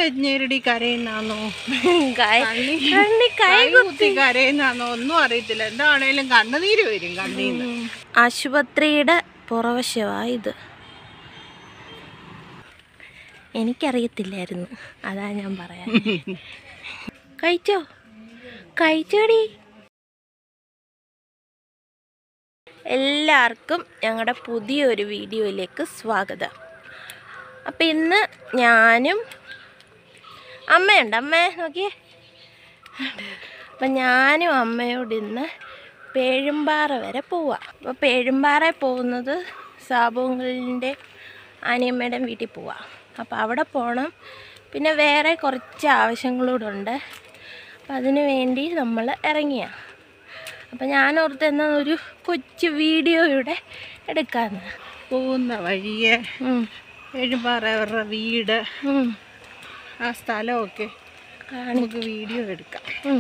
വെഞ്ഞേരടി കരയുന്നാന്നോ കൈ- കണ്ണി കണ്ണി കൈ കൈ കുത്തി കരയുന്നാന്നോ ഒന്നും അറിയത്തില്ല എന്താണേലും കണ്ണുനീര് വരും കണ്ണീന്ന് ആശുപത്രിയുടെ പുറവശമാ ഇത് എനിക്കറിയത്തില്ലായിരുന്നു അതാ ഞാൻ പറയാൻ കഴിച്ചോ കഴിച്ചോടി എല്ലാവർക്കും ഞങ്ങളുടെ പുതിയൊരു വീഡിയോയിലേക്ക് സ്വാഗതം അപ്പം ഇന്ന് ഞാനും അമ്മയുണ്ട് അമ്മേ നോക്കിയേ അപ്പം ഞാനും അമ്മയോട് ഇന്ന് പേഴുമ്പാറ വരെ പോവാം അപ്പോൾ പേഴുമ്പാറ പോകുന്നത് സാബുങ്ങളിൻ്റെ അനിയമ്മയുടെ വീട്ടിൽ പോവാം അപ്പോൾ അവിടെ പോകണം പിന്നെ വേറെ കുറച്ച് ആവശ്യങ്ങളൂടെ ഉണ്ട് അപ്പം അതിനു വേണ്ടി നമ്മൾ ഇറങ്ങിയ അപ്പം ഞാൻ ഓർത്ത് എന്നാൽ ഒരു കൊച്ചു വീഡിയോ ഇവിടെ എടുക്കാമെന്ന് പോകുന്ന വഴിയെ ഉം. എഴുപാറ അവരുടെ വീട് ഉം. ആ സ്ഥലമൊക്കെ കാണി നമുക്ക് വീഡിയോ എടുക്കാം ഉം.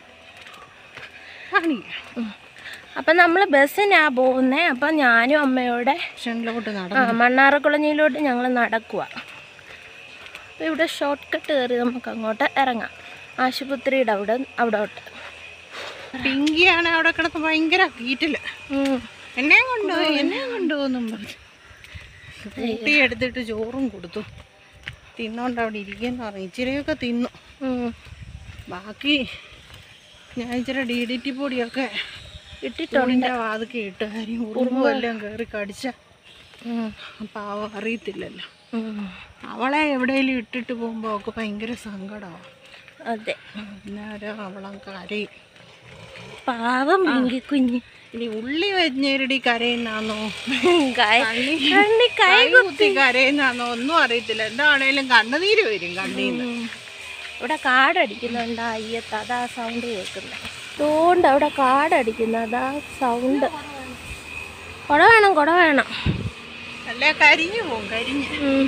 കാണിക്കാം അപ്പം നമ്മൾ ബസ്സിനാ പോകുന്നത് അപ്പം ഞാനും അമ്മയോടെ ജംഗ്ഷനിലോട്ട് ആ നടന്നു മണ്ണാറക്കുളഞ്ഞിയിലോട്ട് ഞങ്ങൾ നടക്കുക അപ്പോൾ ഇവിടെ ഷോർട്ട് കട്ട് കയറി നമുക്ക് അങ്ങോട്ട് ഇറങ്ങാം ആശുപത്രിയുടെ അവിടെ അവിടോട്ട് പിങ്കിയാണ് അവിടെ കിടന്ന് ഭയങ്കര വീട്ടില് ഉം. എന്നെ കൊണ്ടുപോയി എന്നെ കൊണ്ടുപോകുന്നും പറഞ്ഞു കൂട്ടി എടുത്തിട്ട് ചോറും കൊടുത്തു തിന്നോണ്ട് അവിടെ ഇരിക്കുന്ന പറഞ്ഞു ഇച്ചിരിയൊക്കെ തിന്നു ഉം. ബാക്കി ഞാൻ ഇച്ചിരി ഡി ഡി ടി പൊടിയൊക്കെ ഇട്ടിട്ടുണ്ട് ടോണിൻ്റെ വാതൊക്കെ ഇട്ട് കാര്യം ഉറുമ്പും എല്ലാം കയറി കടിച്ച ഉം. പാവം അറിയത്തില്ലല്ലോ ഉം. അവളെ എവിടെയെങ്കിലും ഇട്ടിട്ട് പോകുമ്പോൾ അവൾക്ക് ഭയങ്കര സങ്കടമാണ് അതെ അന്നേരം അവളം കരയും പാവം പിങ്കി കുഞ്ഞ് ഇനി ഉള്ളി വെഞ്ഞേരടി കരയുന്നാന്നോ കൈ- കണ്ണി കണ്ണി കൈ കൈ കുത്തി കരയുന്നാന്നോ ഒന്നും അറിയത്തില്ല എന്താണേലും കണ്ണുനീര് വരും കണ്ണീന്ന് ഉം. ഇവിടെ കാടടിക്കുന്നുണ്ട് അയ്യത്ത് അതാ സൗണ്ട് കേൾക്കുന്നത് അതുകൊണ്ട് അവിടെ കാടടിക്കുന്നു അതാ സൗണ്ട് കുട വേണം കുട വേണം അല്ലേ കരിഞ്ഞു പോകും കരിഞ്ഞ് ഉം.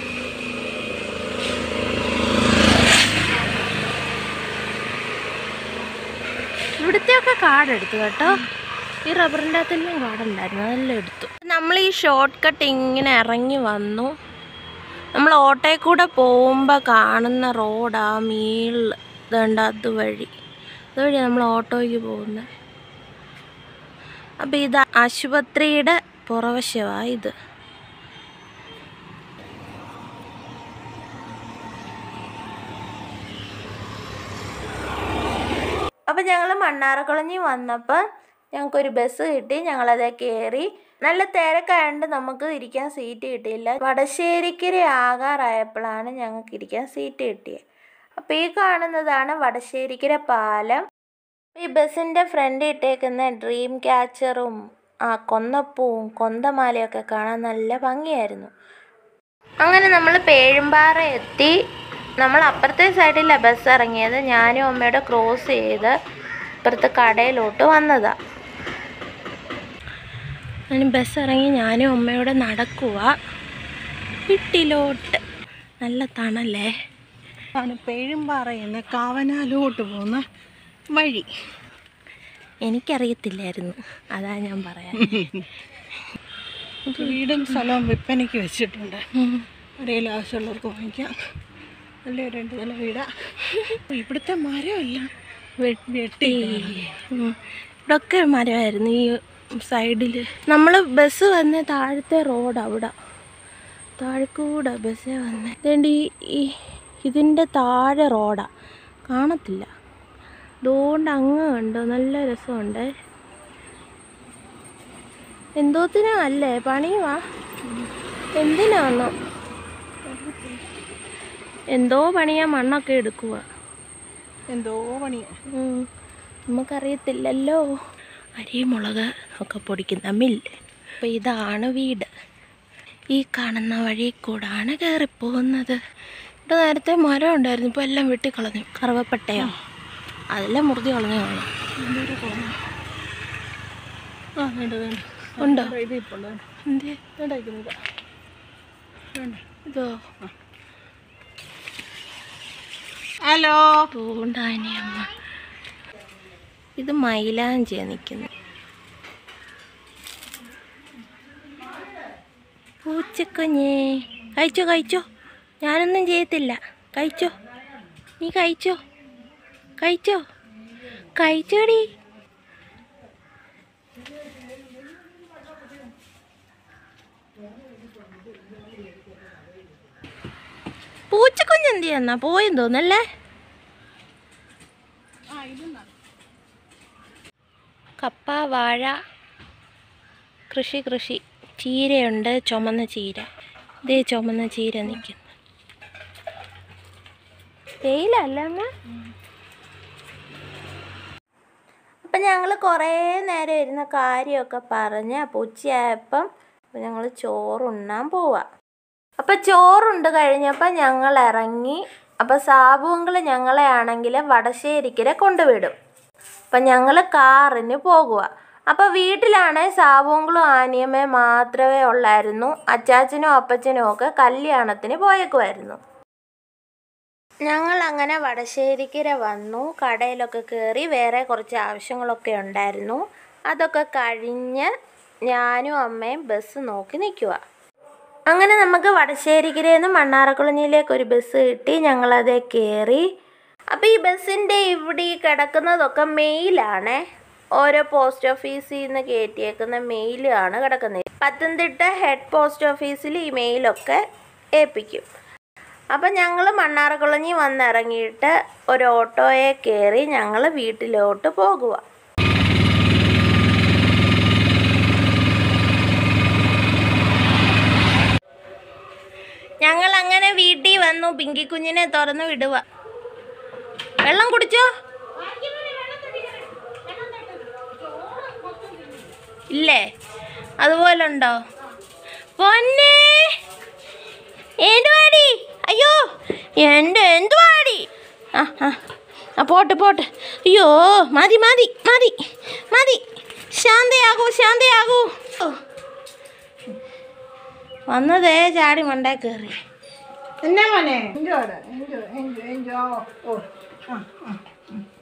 ഇവിടുത്തെയൊക്കെ കാടെടുത്തു കേട്ടോ ഈ റബ്ബറിൻ്റെ അകത്തെല്ലാം കാടുണ്ടായിരുന്നു അതെല്ലാം എടുത്തു നമ്മൾ ഈ ഷോർട്ട് കട്ട് ഇങ്ങനെ ഇറങ്ങി വന്നു നമ്മൾ ഓട്ടോയിൽ കൂടെ പോകുമ്പോൾ കാണുന്ന റോഡാ മീളിൽ ഇതുണ്ട് അതുവഴി അതുവഴി നമ്മൾ ഓട്ടോയ്ക്ക് പോകുന്നത് അപ്പോൾ ഇത് ആശുപത്രിയുടെ പുറവശമാണ് ഇത് അപ്പം ഞങ്ങൾ മണ്ണാറക്കുളഞ്ഞി വന്നപ്പോൾ ഞങ്ങൾക്കൊരു ബസ് കിട്ടി ഞങ്ങളതേ കയറി നല്ല തിരക്കായതുകൊണ്ട് നമുക്ക് ഇരിക്കാൻ സീറ്റ് കിട്ടിയില്ല വടശ്ശേരിക്കര ആകാറായപ്പോഴാണ് ഞങ്ങൾക്ക് ഇരിക്കാൻ സീറ്റ് കിട്ടിയത് അപ്പോൾ ഈ കാണുന്നതാണ് വടശ്ശേരിക്കര പാലം ഈ ബസ്സിൻ്റെ ഫ്രണ്ട് ഇട്ടേക്കുന്ന ഡ്രീം ക്യാച്ചറും ആ കൊന്നപ്പൂവും കൊന്തമാലയൊക്കെ കാണാൻ നല്ല ഭംഗിയായിരുന്നു അങ്ങനെ നമ്മൾ പേഴുമ്പാറ എത്തി നമ്മൾ അപ്പുറത്തെ സൈഡിലാണ് ബസ് ഇറങ്ങിയത് ഞാനും അമ്മയുടെ ക്രോസ് ചെയ്ത് ഇപ്പുറത്തെ കടയിലോട്ട് വന്നതാ ഞാൻ ബസ് ഇറങ്ങി ഞാനും അമ്മയോടെ നടക്കുക വീട്ടിലോട്ട് നല്ല തണല്ലേ ആണ് പേഴുംപാറയെന്ന് കാവനാലോട്ട് പോകുന്ന വഴി എനിക്കറിയത്തില്ലായിരുന്നു അതാ ഞാൻ പറയാൻ വീടും സ്ഥലവും വിൽപ്പനയ്ക്ക് വെച്ചിട്ടുണ്ട് ആരെങ്കിലും ആവശ്യമുള്ളവർക്ക് വാങ്ങിക്കാം നല്ല രണ്ട് നില വീടാ ഇവിടുത്തെ മരമല്ല വെട്ടി ഉം. ഇവിടൊക്കെ മരമായിരുന്നു ഈ സൈഡിൽ നമ്മൾ ബസ് വന്ന താഴത്തെ റോഡ് അവിടെ താഴെക്കൂടെ ബസ് വന്നേ ഇതേണ്ട ഈ ഈ ഇതിൻ്റെ താഴെ റോഡാ കാണത്തില്ല അതുകൊണ്ട് അങ്ങ് കണ്ടോ നല്ല രസമുണ്ട് എന്തോത്തിനാ അല്ലേ പണിയുവാ എന്തിനാന്നോ എന്തോ പണിയാ മണ്ണൊക്കെ എടുക്കുക എന്തോ പണിയാ ഉം. നമുക്കറിയത്തില്ലല്ലോ അരി മുളക് ഒക്കെ പൊടിക്കുന്ന മില്ല് അപ്പോൾ ഇതാണ് വീട് ഈ കാണുന്ന വഴി കൂടാണ് കയറിപ്പോകുന്നത് ഇവിടെ നേരത്തെ മരം ഉണ്ടായിരുന്നു ഇപ്പോൾ എല്ലാം വെട്ടിക്കളഞ്ഞു കറുവപ്പട്ടയോ അതെല്ലാം മുറിഞ്ഞ് കളഞ്ഞു കാണാം എന്തോരം കുളമാ. ആ വേണ്ട വേണ്ട ഉണ്ടോ ഇത് ഇപ്പോൾ വേണ്ട എന്തേ വേണ്ട ഇരിക്കുന്നില്ല വേണ്ട ഇതോ ഹലോ പൂണ്ടാനി അമ്മ ഇത് മൈലാഞ്ചിയാ നിൽക്കുന്നത് പൂച്ചക്കുഞ്ഞേ കഴിച്ചോ കഴിച്ചോ ഞാനൊന്നും ചെയ്യത്തില്ല കഴിച്ചോ നീ കഴിച്ചോ കഴിച്ചോ കഴിച്ചോടി പൂച്ചക്കുഞ്ഞ് എന്ത് ചെയ്യുന്ന പോയെന്ന് തോന്നല്ലേ ആ ഇത് നടാം. കപ്പ വാഴ കൃഷി കൃഷി ചീരയുണ്ട് ചുമന്ന ചീര ഇതേ ചുമന്ന ചീര നിൽക്കുന്നു വെയിലല്ല അമ്മ അപ്പം ഞങ്ങൾ കുറേ നേരം ഇരുന്ന കാര്യമൊക്കെ പറഞ്ഞ് അപ്പോൾ ഉച്ചയായപ്പം ഞങ്ങൾ ചോറുണ്ണാൻ പോവാ അപ്പം ചോറുണ്ട് കഴിഞ്ഞപ്പോൾ ഞങ്ങൾ ഇറങ്ങി അപ്പം സാബുങ്കൾ ഞങ്ങളെ ആണെങ്കിൽ വടശ്ശേരിക്കരെ കൊണ്ടുവിടും അപ്പം ഞങ്ങൾ കാറിന് പോകുക അപ്പോൾ വീട്ടിലാണെങ്കിൽ സാബുങ്കളും ആനിയമ്മേ മാത്രമേ ഉള്ളായിരുന്നു അച്ചാച്ചനും അപ്പച്ചനും ഒക്കെ കല്യാണത്തിന് പോയേക്കുമായിരുന്നു ഞങ്ങൾ അങ്ങനെ വടശ്ശേരിക്കര വന്നു കടയിലൊക്കെ കയറി വേറെ കുറച്ച് ആവശ്യങ്ങളൊക്കെ ഉണ്ടായിരുന്നു അതൊക്കെ കഴിഞ്ഞ് ഞാനും അമ്മയും ബസ് നോക്കി നിൽക്കുക അങ്ങനെ നമുക്ക് വടശ്ശേരിക്കരയിൽ നിന്ന് മണ്ണാറക്കുളഞ്ഞിലേക്ക് ഒരു ബസ് കിട്ടി ഞങ്ങളതേ കയറി അപ്പോൾ ഈ ബസ്സിൻ്റെ ഇവിടെ ഈ കിടക്കുന്നതൊക്കെ മെയിലാണേ ഓരോ പോസ്റ്റ് ഓഫീസിൽ നിന്ന് കയറ്റിയേക്കുന്ന മെയിലാണ് കിടക്കുന്നത് പത്തനംതിട്ട ഹെഡ് പോസ്റ്റ് ഓഫീസിൽ ഈ മെയിലൊക്കെ ഏൽപ്പിക്കും അപ്പം ഞങ്ങൾ മണ്ണാറക്കുളഞ്ഞി വന്നിറങ്ങിയിട്ട് ഒരു ഓട്ടോയെ കയറി ഞങ്ങൾ വീട്ടിലോട്ട് പോകുക ഞങ്ങൾ അങ്ങനെ വീട്ടിൽ വന്നു പിങ്കി കുഞ്ഞിനെ തുറന്ന് വിടുക വെള്ളം കുടിച്ചോ ഇല്ലേ അതുപോലുണ്ടോ പൊന്നേ എന്തുവാടി അയ്യോ എൻ്റെ എന്തുവാടി ആ ആ ആ പോട്ട് പോട്ട് അയ്യോ മതി മതി മതി മതി ശാന്തയാകൂ ശാന്തയാകൂ ഓ. വന്നതേ ചാടി മണ്ടേ കയറി എന്നാ മോനെ എൻജോയ് എൻജോയ് എൻജോയ് എൻജോയ് ഓ ആ ആ